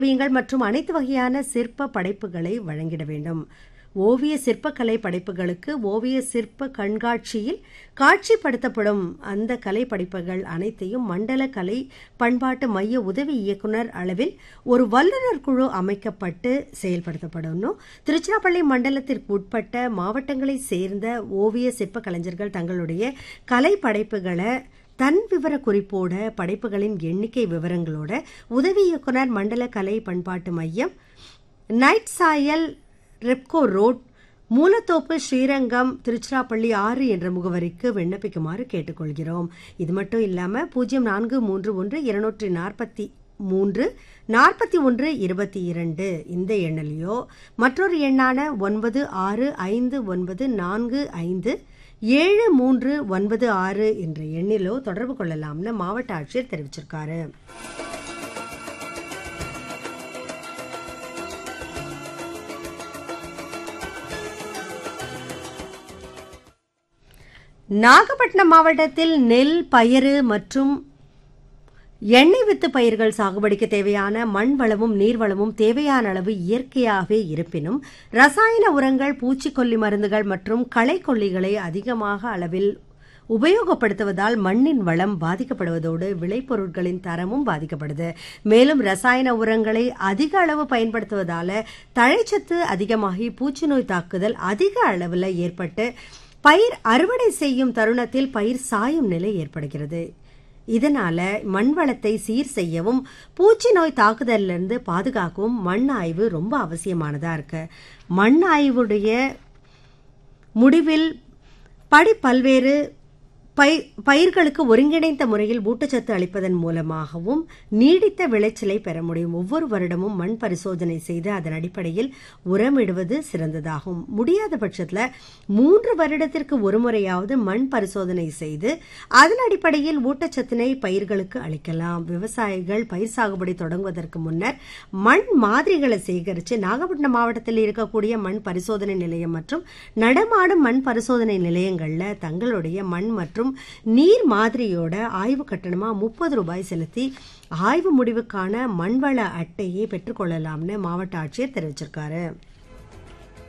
ஓவியங்கள் மற்றும் அனைத்து வகையான சிற்ப படைப்புகளை வழங்கிட வேண்டும் ஓவிய சிற்பக்கலை படைப்புகளுக்கு ஓவிய சிற்ப கண்காட்சியில் காட்சிப்படுத்தப்படும் அந்த கலை படைப்புகள் அனைத்தையும் மண்டல கலை பண்பாட்டு மைய உதவி இயக்குனர் அளவில் ஒரு வல்லுநர் குழு அமைக்கப்பட்டு செயல்படுத்தப்படணும் திருச்சிராப்பள்ளி மண்டலத்திற்கு உட்பட்ட மாவட்டங்களை சேர்ந்த ஓவிய சிற்ப கலைஞர்கள் தங்களுடைய கலை படைப்புகளை தன் விவர குறிப்போட படைப்புகளின் எண்ணிக்கை விவரங்களோட உதவி இயக்குனர் மண்டல கலை பண்பாட்டு மையம் நைட் சாயல் ரெப்கோ ரோட் மூலத்தோப்பு ஸ்ரீரங்கம் திருச்சிராப்பள்ளி ஆறு என்ற முகவரிக்கு விண்ணப்பிக்குமாறு கேட்டுக்கொள்கிறோம் இது மட்டும் இல்லாமல் பூஜ்ஜியம் நான்கு மூன்று ஒன்று இருநூற்றி நாற்பத்தி மூன்று நாற்பத்தி ஒன்று இருபத்தி இரண்டு இந்த எண்ணிலையோ மற்றொரு எண்ணான ஒன்பது ஆறு ஐந்து ஒன்பது நான்கு ஐந்து ஏழு மூன்று ஒன்பது ஆறு என்ற எண்ணிலோ தொடர்பு கொள்ளலாம்னு மாவட்ட ஆட்சியர் தெரிவிச்சிருக்காரு நாகப்பட்டினம் மாவட்டத்தில் நெல் பயறு மற்றும் எண்ணெய் வித்து பயிர்கள் சாகுபடிக்கு தேவையான மண் வளமும் நீர்வளமும் தேவையான அளவு இயற்கையாகவே இருப்பினும் ரசாயன உரங்கள் பூச்சிக்கொல்லி மருந்துகள் மற்றும் களைக்கொல்லிகளை அதிகமாக அளவில் உபயோகப்படுத்துவதால் மண்ணின் வளம் பாதிக்கப்படுவதோடு விளைபொருட்களின் தரமும் பாதிக்கப்படுது மேலும் ரசாயன உரங்களை அதிக அளவு பயன்படுத்துவதால தழைச்சத்து அதிகமாகி பூச்சிநோய் தாக்குதல் அதிக அளவில் ஏற்பட்டு பயிர் அறுவடை செய்யும் தருணத்தில் பயிர் சாயும் நிலை ஏற்படுகிறது இதனால மண் வளத்தை சீர் செய்யவும் பூச்சி நோய் தாக்குதலிருந்து பாதுகாக்கவும் மண் ஆய்வு ரொம்ப அவசியமானதா இருக்கு மண் ஆய்வுடைய முடிவில் படி பல்வேறு பை பயிர்களுக்கு ஒருங்கிணைந்த முறையில் ஊட்டச்சத்து அளிப்பதன் மூலமாகவும் நீடித்த விளைச்சலை பெற முடியும் ஒவ்வொரு வருடமும் மண் பரிசோதனை செய்து அதன் அடிப்படையில் உரமிடுவது சிறந்ததாகும் முடியாத பட்சத்தில் மூன்று வருடத்திற்கு ஒரு முறையாவது மண் பரிசோதனை செய்து அதன் அடிப்படையில் ஊட்டச்சத்தினை பயிர்களுக்கு அளிக்கலாம் விவசாயிகள் பயிர் சாகுபடி தொடங்குவதற்கு முன்னர் மண் மாதிரிகளை சேகரித்து நாகப்பட்டினம் மாவட்டத்தில் இருக்கக்கூடிய மண் பரிசோதனை நிலையம் மற்றும் நடமாடும் மண் பரிசோதனை நிலையங்களில் தங்களுடைய மண் மற்றும் நீர் மாதிரியோட ஆய்வு கட்டணமா முப்பது ரூபாய் செலுத்தி ஆய்வு முடிவுக்கான மண்வள அட்டையை பெற்றுக்கொள்ளலாம்னு மாவட்ட ஆட்சியர் தெரிவிச்சிருக்காரு